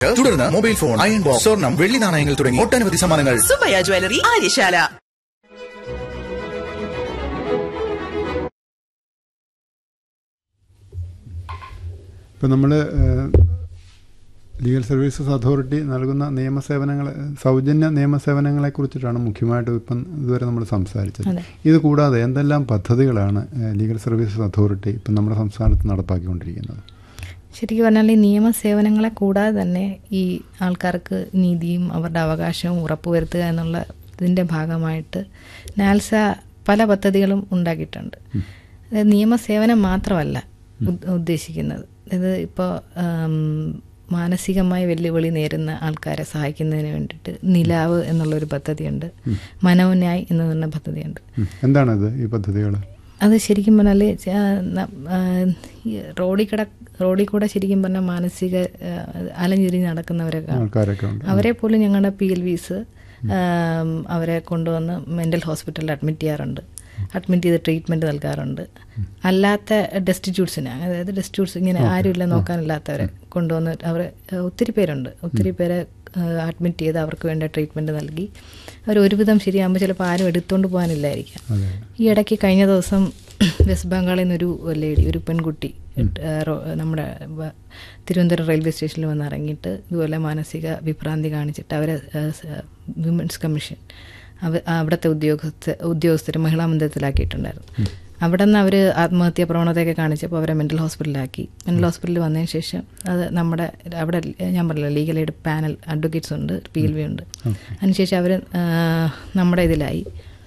തുടർന്ന് mobile phone iron box സ്വർണം വെള്ളി നാണയങ്ങൾ തുടങ്ങി ഒട്ടനവധി സമ്മാനങ്ങൾ സുബയ്യ ജ്വല്ലറി ആര്യശാല ഇപ്പം നമ്മൾ ലീഗൽ സർവീസസ് അതോറിറ്റി നൽകുന്ന നിയമസേവനങ്ങൾ സൗജന്യ നിയമസേവനങ്ങളെ കുറിച്ചിട്ടാണ് മുഖ്യമായിട്ടും ഇപ്പം ഇതുവരെ നമ്മൾ സംസാരിച്ചത് അതെ. ഇത് കൂടാതെ എന്തെല്ലാം പദ്ധതികളാണ് ഏഹ്, ലീഗൽ സർവീസസ് അതോറിറ്റി ഇപ്പം നമ്മുടെ സംസ്ഥാനത്ത് നടപ്പാക്കിക്കൊണ്ടിരിക്കുന്നത് ശരിക്കും പറഞ്ഞാൽ ഈ നിയമസേവനങ്ങളെ കൂടാതെ തന്നെ ഈ ആൾക്കാർക്ക് നീതിയും അവരുടെ അവകാശവും ഉറപ്പുവരുത്തുക എന്നുള്ള ഇതിൻ്റെ ഭാഗമായിട്ട് നാൽസ പല പദ്ധതികളും ഉണ്ടാക്കിയിട്ടുണ്ട് അതായത് നിയമസേവനം മാത്രമല്ല ഉദ്- ഉദ്ദേശിക്കുന്നത് ഇത് ഇപ്പോൾ മാനസികമായി വെല്ലുവിളി നേരിടുന്ന ആൾക്കാരെ സഹായിക്കുന്നതിന് വേണ്ടിയിട്ട് നിലാവ് എന്നുള്ളൊരു പദ്ധതിയുണ്ട് മനോന്യായ് എന്ന് പറഞ്ഞ പദ്ധതിയുണ്ട് ഉം. എന്താണിത് ഈ പദ്ധതികൾ അത് ശരിക്കും പറഞ്ഞാൽ റോഡിൽ കിട റോഡിൽ കൂടെ ശരിക്കും പറഞ്ഞാൽ മാനസിക ആ, അലഞ്ഞിരിഞ്ഞ് നടക്കുന്നവരൊക്കെ ആൾക്കാരൊക്കെ ഉണ്ട് അവരെ പോലും ഞങ്ങളുടെ പി എൽ വിസ് അവരെ കൊണ്ടുവന്ന് മെൻ്റൽ ഹോസ്പിറ്റലിൽ അഡ്മിറ്റ് ചെയ്യാറുണ്ട് അഡ്മിറ്റ് ചെയ്ത് ട്രീറ്റ്മെൻറ്റ് നൽകാറുണ്ട് അല്ലാത്ത ഡെസ്റ്റിറ്റ്യൂട്ട്സിന് അതായത് ഡെസ്റ്റിറ്റ്യൂട്ട്സ് ഇങ്ങനെ ആരുമില്ല നോക്കാനില്ലാത്തവരെ കൊണ്ടുവന്ന് അവർ ഒത്തിരി പേരുണ്ട് ഒത്തിരി പേരെ അഡ്മിറ്റ് ചെയ്ത് അവർക്ക് വേണ്ട ട്രീറ്റ്മെൻറ്റ് നൽകി അവർ ഒരുവിധം ശരിയാകുമ്പോൾ ചിലപ്പോൾ ആരും എടുത്തുകൊണ്ട് പോകാനില്ലായിരിക്കാം അതെ ഈ ഇടയ്ക്ക് കഴിഞ്ഞ ദിവസം വെസ്റ്റ് ബംഗാളിൽ നിന്നൊരു ലേഡി ഒരു പെൺകുട്ടി ഏ, റോ- നമ്മുടെ വ- തിരുവനന്തപുരം റെയിൽവേ സ്റ്റേഷനിൽ വന്ന് ഇറങ്ങിയിട്ട് ഇതുപോലെ മാനസിക വിഭ്രാന്തി കാണിച്ചിട്ട് അവരെ വിമൻസ് കമ്മീഷൻ അവ അവിടുത്തെ ഉദ്യോഗസ്ഥ ഉദ്യോഗസ്ഥർ മഹിളാ മന്ദിരത്തിലാക്കിയിട്ടുണ്ടായിരുന്നു അവിടെ നിന്ന് അവർ ആത്മഹത്യാ പ്രവണതയൊക്കെ കാണിച്ചപ്പോൾ അവരെ മെൻ്റൽ ഹോസ്പിറ്റലിലാക്കി മെൻ്റൽ ഹോസ്പിറ്റലിൽ വന്നതിന് ശേഷം അത് നമ്മുടെ അവിടെ ഞാൻ പറഞ്ഞില്ല ലീഗൽ എയ്ഡ് പാനൽ അഡ്വക്കേറ്റ്സ് ഉണ്ട് പി എൽ വി ഉണ്ട് അതിനുശേഷം അവർ നമ്മുടെ ഇതിലായി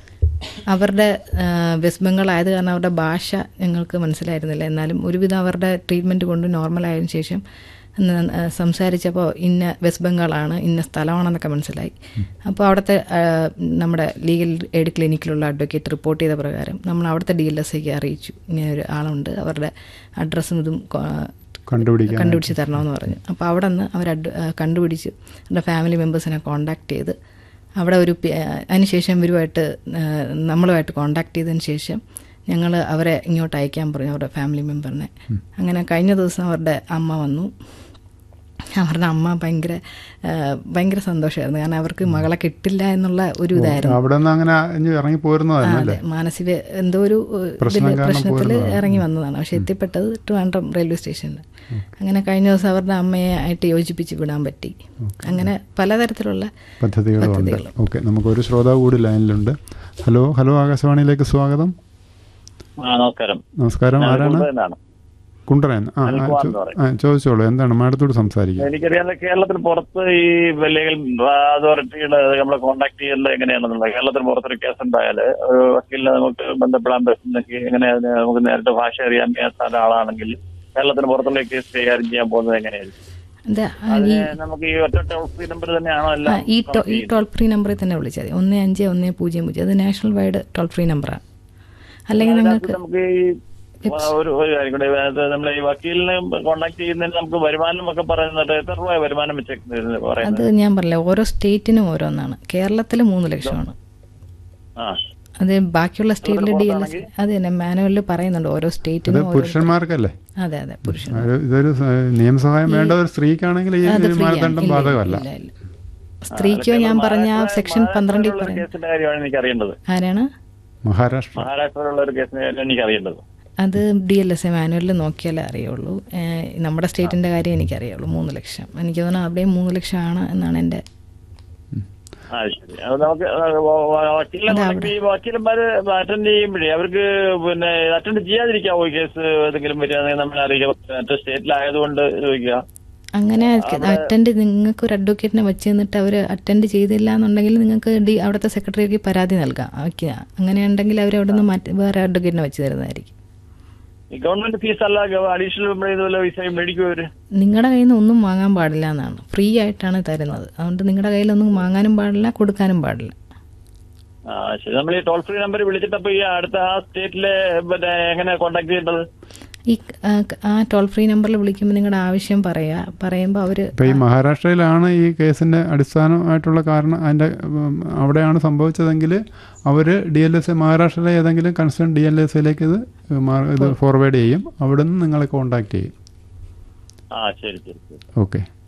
അവരുടെ ആ, വെസ്റ്റ് ബംഗാൾ ആയത് കാരണം അവരുടെ ഭാഷ ഞങ്ങൾക്ക് മനസ്സിലായിരുന്നില്ല എന്നാലും ഒരുവിധം അവരുടെ ട്രീറ്റ്മെൻറ്റ് കൊണ്ട് നോർമലായതിനു ശേഷം ന- ആ, സംസാരിച്ചപ്പോൾ ഇന്ന വെസ്റ്റ് ബംഗാളാണ് ഇന്ന സ്ഥലമാണെന്നൊക്കെ മനസ്സിലായി അപ്പോൾ അവിടുത്തെ ആ, നമ്മുടെ ലീഗൽ എയ്ഡ് ക്ലിനിക്കിലുള്ള അഡ്വക്കേറ്റ് റിപ്പോർട്ട് ചെയ്ത പ്രകാരം നമ്മൾ അവിടുത്തെ ഡി എൽ എസ് ഐക്ക് അറിയിച്ചു ഇങ്ങനെ ഒരു ആളുണ്ട് അവരുടെ അഡ്രസ്സും ഇതും കൊ- കണ്ടുപിടിക്കാൻ കണ്ടുപിടിച്ച് തരണമെന്ന് പറഞ്ഞു അപ്പോൾ അവിടെ നിന്ന് അവർ അഡ് കണ്ടുപിടിച്ച് അവരുടെ ഫാമിലി മെമ്പേഴ്സിനെ കോണ്ടാക്ട് ചെയ്ത് അവിടെ ഒരു പി- അതിനുശേഷം ഇവരുമായിട്ട് ആ, നമ്മളുമായിട്ട് കോണ്ടാക്ട് ചെയ്തതിന് ശേഷം ഞങ്ങൾ അവരെ ഇങ്ങോട്ട് അയക്കാൻ പറഞ്ഞു അവരുടെ ഫാമിലി മെമ്പറിനെ അങ്ങനെ കഴിഞ്ഞ ദിവസം അവരുടെ അമ്മ വന്നു അവരുടെ അമ്മ ഭയങ്കര ആ, ഭയങ്കര സന്തോഷമായിരുന്നു കാരണം അവർക്ക് മകളെ കിട്ടില്ല എന്നുള്ള ഒരു ഇതായിരുന്നു അവിടെ നിന്ന് അങ്ങനെ ഇനി ഇറങ്ങി ആ, പോരുന്നതായിരുന്നല്ലേ അതെ മാനസിക എന്തോ ഒരു പ്രശ്നം കാരണം പ്രശ്നത്തിൽ പോരുന്നതാണ്. ഇറങ്ങി വന്നതാണ് പക്ഷെ എത്തിപ്പെട്ടത് ട്രിവാൻഡ്രം റെയിൽവേ സ്റ്റേഷനിൽ അങ്ങനെ കഴിഞ്ഞ ദിവസം അവരുടെ അമ്മയെ ആയിട്ട് യോജിപ്പിച്ച് വിടാൻ പറ്റി അങ്ങനെ പലതരത്തിലുള്ള പദ്ധതികളും ഉണ്ട് പദ്ധതികളും. ഓക്കെ നമുക്കൊരു ശ്രോതാവ് കൂടി ലൈനിലുണ്ട് ഹലോ ഹലോ ആകാശവാണിയിലേക്ക് സ്വാഗതം ആ നമസ്കാരം നമസ്കാരം ഞാൻ ആരാണ് കുണ്ടനാണ്. കുണ്ടറൻ ആ ആ, അനിൽകുമാർ ചോ- എന്ന് പറയും. ആ ചോദിച്ചോളൂ എന്താണ് മാഡത്തോട് സംസാരിക്കുക എനിക്കറിയാം കേരളത്തിന് പുറത്ത് ഈ ലീഗൽ അതോറിറ്റിയുടെ നമ്മളെ കോണ്ടാക്ട് ചെയ്യുന്നത് എങ്ങനെയാണെന്നുള്ളത് കേരളത്തിന് പുറത്തൊരു കേസ് ഉണ്ടായാൽ ഒരു വക്കീലിനെ നമുക്ക് ബന്ധപ്പെടാൻ പറ്റുന്നെങ്കിൽ എങ്ങനെ അതിന് നമുക്ക് നേരിട്ട് ഭാഷ അറിയാൻ മേത്ത ഒരാളാണെങ്കിൽ കേരളത്തിന് പുറത്തുള്ള കേസ് കൈകാര്യം ചെയ്യാൻ പോകുന്നത് എങ്ങനെയായിരിക്കും എന്താ ആ, ഈ അതിന് നമുക്ക് ഈ ഒറ്റ ടോൾ ഫ്രീ നമ്പർ തന്നെയാണോ ആ, എല്ലാം ഈ ടോ- ഈ ടോൾ ഫ്രീ നമ്പറിൽ തന്നെ വിളിച്ചാൽ മതി ഒന്ന് അഞ്ച് ഒന്ന് പൂജ്യം പൂജ്യം അത് നാഷണൽ വൈഡ് ടോൾ ഫ്രീ നമ്പറാണ് അല്ലെങ്കിൽ അതിനകത്ത് നിങ്ങൾക്ക് നമുക്ക് ഈ ഒരു ഒരു കാര്യം കൂടെ അതായത് നമ്മൾ ഈ വക്കീലിനെ കോണ്ടാക്ട് ചെയ്യുന്നതിന് നമുക്ക് വരുമാനം ഒക്കെ പറയുന്നത് എത്ര രൂപ വരുമാനം വെച്ചേക്കുന്നത് അത് പറയുന്നത് ഞാൻ പറഞ്ഞില്ല ഓരോ സ്റ്റേറ്റിനും ഓരോന്നാണ് കേരളത്തിൽ മൂന്ന് ലക്ഷമാണ് ആ അത് ബാക്കിയുള്ള സ്റ്റേറ്റിൽ ഡി എൽ എസ് അത് തന്നെ മാനുവലിൽ പറയുന്നുണ്ട് ഓരോ അത് സ്റ്റേറ്റിനും ഓരോ പുരുഷന്മാർക്കല്ലേ അതെ അതെ പുരുഷൻ ഒരു- ഇതൊരു സ- നിയമസഹായം വേണ്ട ഒരു സ്ത്രീക്കാണെങ്കിൽ ഈ അത് ഒരു ഫ്രീ ആണ്. മാനദണ്ഡം ഇല്ല, ബാധകമല്ല ഇല്ല, ഇല്ല. സ്ത്രീക്കോ ഞാൻ പറഞ്ഞ ആ സെക്ഷൻ പന്ത്രണ്ടിൽ മഹാരാഷ്ട്രയിലുള്ള പറയും കേസിന്റെ കാര്യമാണ് എനിക്ക് അറിയേണ്ടത് ആരാണ് മഹാരാഷ്ട്ര മഹാരാഷ്ട്രയിലുള്ള ഒരു കേസിന്റെ കാര്യം എനിക്ക് അറിയേണ്ടത് അത് ഡി എൽ എസ് എ മാനുവലിൽ നോക്കിയാലേ അറിയുള്ളൂ ഏഹ് നമ്മുടെ സ്റ്റേറ്റിന്റെ കാര്യം എനിക്കറിയുള്ളൂ മൂന്ന് ലക്ഷം എനിക്ക് തോന്നുന്നു അവിടെയും മൂന്ന് ലക്ഷമാണ് എന്നാണ് എൻ്റെ ആ ശരി അത് നമുക്ക് വക്കീലിനെ contact ഈ വക്കീലന്മാര് അറ്റൻഡ് ചെയ്യുമ്പോഴേ അവർക്ക് പിന്നെ അറ്റൻഡ് ചെയ്യാതിരിക്കാവോ ഈ കേസ് ഏതെങ്കിലും വരികയാണെങ്കിൽ നമ്മൾ അറിയിക്കാം മറ്റേ സ്റ്റേറ്റിലായതുകൊണ്ട് ചോദിക്കുക അങ്ങനെ അറ്റൻഡ് നിങ്ങൾക്ക് ഒരു അഡ്വക്കേറ്റിനെ വെച്ച് തന്നിട്ട് അവർ അറ്റൻഡ് ചെയ്തില്ല എന്നുണ്ടെങ്കിൽ നിങ്ങൾക്ക് ഡി അവിടുത്തെ സെക്രട്ടറിക്ക് പരാതി നൽകാം ഓക്കെ അങ്ങനെയുണ്ടെങ്കിൽ അവർ അവിടെ നിന്ന് മാറ്റി വേറെ അഡ്വക്കേറ്റിനെ വെച്ച് തരുന്നതായിരിക്കും ഈ ഗവൺമെന്റ് ഫീസ് അല്ല അഡീഷണൽ ഇതുപോലെ വിസ മേടിക്കും അവര് നിങ്ങളുടെ കയ്യിൽ നിന്ന് ഒന്നും വാങ്ങാൻ പാടില്ല എന്നാണ് ഫ്രീ ആയിട്ടാണ് തരുന്നത് അതുകൊണ്ട് നിങ്ങളുടെ കയ്യിലൊന്നും വാങ്ങാനും പാടില്ല കൊടുക്കാനും പാടില്ല ആ ശരി നമ്മൾ ഈ ടോൾ ഫ്രീ നമ്പർ വിളിച്ചിട്ടപ്പോ ഈ അടുത്ത ആ സ്റ്റേറ്റിലെ പിന്നെ എങ്ങനെ കോണ്ടാക്ട് ചെയ്യേണ്ടത് ഈ ആ, ആ ടോൾ ഫ്രീ നമ്പറിൽ വിളിക്കുമ്പോൾ നിങ്ങളുടെ ആവശ്യം പറയാ പറയുമ്പോൾ അവർ ഇപ്പൊ ഈ മഹാരാഷ്ട്രയിലാണ് ഈ കേസിന്റെ അടിസ്ഥാനമായിട്ടുള്ള കാരണം അതിന്റെ ഉം, അവിടെയാണ് സംഭവിച്ചതെങ്കിൽ അവര് ഡി എൽ എസ് മഹാരാഷ്ട്രയിലെ ഏതെങ്കിലും കൺസേൺ ഡി എൽ എസ് ലേക്ക് ഇത് മാ- ഇത് ഫോർവേഡ് ചെയ്യും അവിടെ നിന്ന് നിങ്ങളെ കോണ്ടാക്ട് ചെയ്യും ആ ശരി ശരി ശരി ഓക്കെ